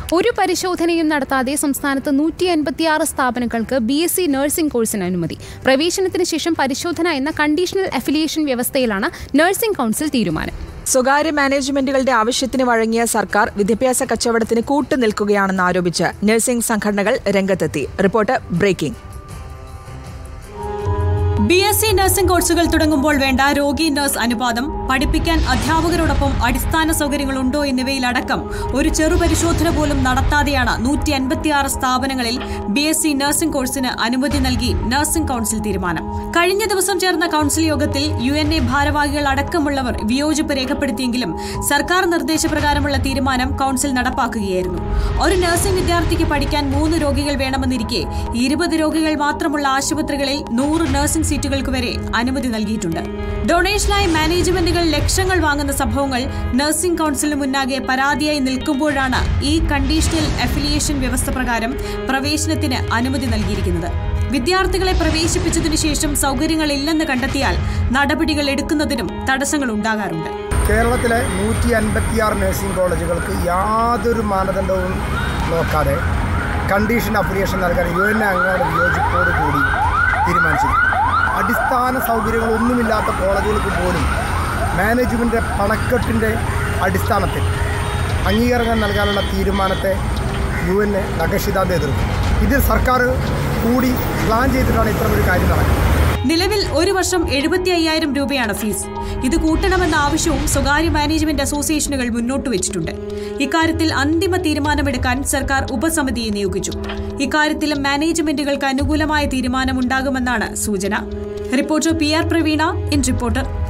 ഒരു പരിശോധനയും നടത്താതെ സംസ്ഥാനത്ത് നൂറ്റി അൻപത്തിയാറ് സ്ഥാപനങ്ങൾക്ക് ബി എസ് സി നഴ്സിംഗ് കോഴ്സിന് അനുമതി പ്രവേശനത്തിന് ശേഷം പരിശോധന എന്ന കണ്ടീഷണൽ അഫിലിയേഷൻ വ്യവസ്ഥയിലാണ് നഴ്സിംഗ് കൗൺസിൽ തീരുമാനം സ്വകാര്യ മാനേജ്മെന്റുകളുടെ ആവശ്യത്തിന് വഴങ്ങിയ സർക്കാർ വിദ്യാഭ്യാസ കച്ചവടത്തിന് കൂട്ടുനിൽക്കുകയാണെന്ന് ആരോപിച്ച് നഴ്സിംഗ് സംഘടനകൾ രംഗത്തെത്തി report breaking B S C nursing കോഴ്സുകൾ തുടങ്ങുമ്പോൾ വേണ്ട രോഗി നഴ്സ് അനുപാതം പഠിപ്പിക്കാൻ അധ്യാപകരോടൊപ്പം അടിസ്ഥാന സൗകര്യങ്ങളുണ്ടോ എന്നിവയിലടക്കം ഒരു ചെറുപരിശോധന പോലും നടത്താതെയാണ് നൂറ്റി അൻപത്തിയാറ് സ്ഥാപനങ്ങളിൽ ബി എസ് സി നഴ്സിംഗ് കോഴ്സിന് അനുമതി നൽകി നഴ്സിംഗ് കൌൺസിൽ തീരുമാനം കഴിഞ്ഞ ദിവസം ചേർന്ന കൌൺസിൽ യോഗത്തിൽ യു എൻ എ ഭാരവാഹികൾ അടക്കമുള്ളവർ വിയോജിപ്പ് രേഖപ്പെടുത്തിയെങ്കിലും സർക്കാർ നിർദ്ദേശപ്രകാരമുള്ള തീരുമാനം കൌൺസിൽ നടപ്പാക്കുകയായിരുന്നു ഒരു നഴ്സിംഗ് വിദ്യാർത്ഥിക്ക് പഠിക്കാൻ മൂന്ന് രോഗികൾ വേണമെന്നിരിക്കെ ഇരുപത് രോഗികൾ മാത്രമുള്ള ആശുപത്രികളിൽ നൂറ് നഴ്സിംഗ് സീറ്റുകൾക്ക് വരെ അനുമതി നൽകിയിട്ടുണ്ട് ഡൊണേഷനായി മാനേജ്മെന്റുകൾ ലക്ഷങ്ങൾ വാങ്ങുന്ന സംഭവങ്ങൾ നഴ്സിംഗ് കൌൺസിലിന് മുന്നാകെ പരാതിയായി നിൽക്കുമ്പോഴാണ് ഈ കണ്ടീഷണൽ അഫിലിയേഷൻ വ്യവസ്ഥ പ്രകാരം പ്രവേശനത്തിന് അനുമതി നൽകിയിരിക്കുന്നത് വിദ്യാർത്ഥികളെ പ്രവേശിപ്പിച്ചതിനു ശേഷം സൗകര്യങ്ങളില്ലെന്ന് കണ്ടെത്തിയാൽ നടപടികൾ എടുക്കുന്നതിനും തടസ്സങ്ങൾ ഉണ്ടാകാറുണ്ട് കേരളത്തിലെ നൂറ്റി അൻപത്തിയാറ് നഴ്സിംഗ് കോളേജുകൾക്ക് യാതൊരു മാനദണ്ഡവും നോക്കാതെ കണ്ടീഷൻ അപ്ലിക്കേഷൻ നൽകാൻ യു എൻ അംഗങ്ങളുടെ വിയോജിപ്പോട് കൂടി തീരുമാനിച്ചിരുന്നു അടിസ്ഥാന സൗകര്യങ്ങളൊന്നുമില്ലാത്ത കോളേജുകൾക്ക് പോലും മാനേജ്മെൻറ്റ് പണക്കെട്ടിൻ്റെ അടിസ്ഥാനത്തിൽ അംഗീകാരങ്ങൾ നൽകാനുള്ള തീരുമാനത്തെ യു എൻ നഖശിതാന്ത എതിർക്കും ഇതിൽ സർക്കാർ കൂടി പ്ലാൻ ചെയ്തിട്ടാണ് ഇത്തരമൊരു കാര്യം നടക്കുന്നത് നിലവിൽ ഒരു വർഷം എഴുപത്തി അയ്യായിരം രൂപയാണ് ഫീസ് ഇത് കൂട്ടണമെന്ന ആവശ്യവും സ്വകാര്യ മാനേജ്മെന്റ് അസോസിയേഷനുകൾ മുന്നോട്ട് വെച്ചിട്ടുണ്ട് ഇക്കാര്യത്തിൽ അന്തിമ തീരുമാനമെടുക്കാൻ സർക്കാർ ഉപസമിതിയെ നിയോഗിച്ചു ഇക്കാര്യത്തിലും മാനേജ്മെന്റുകൾക്ക് അനുകൂലമായ തീരുമാനമുണ്ടാകുമെന്നാണ് സൂചന റിപ്പോർട്ടർ പി ആർ പ്രവീണ ഇൻ റിപ്പോർട്ടർ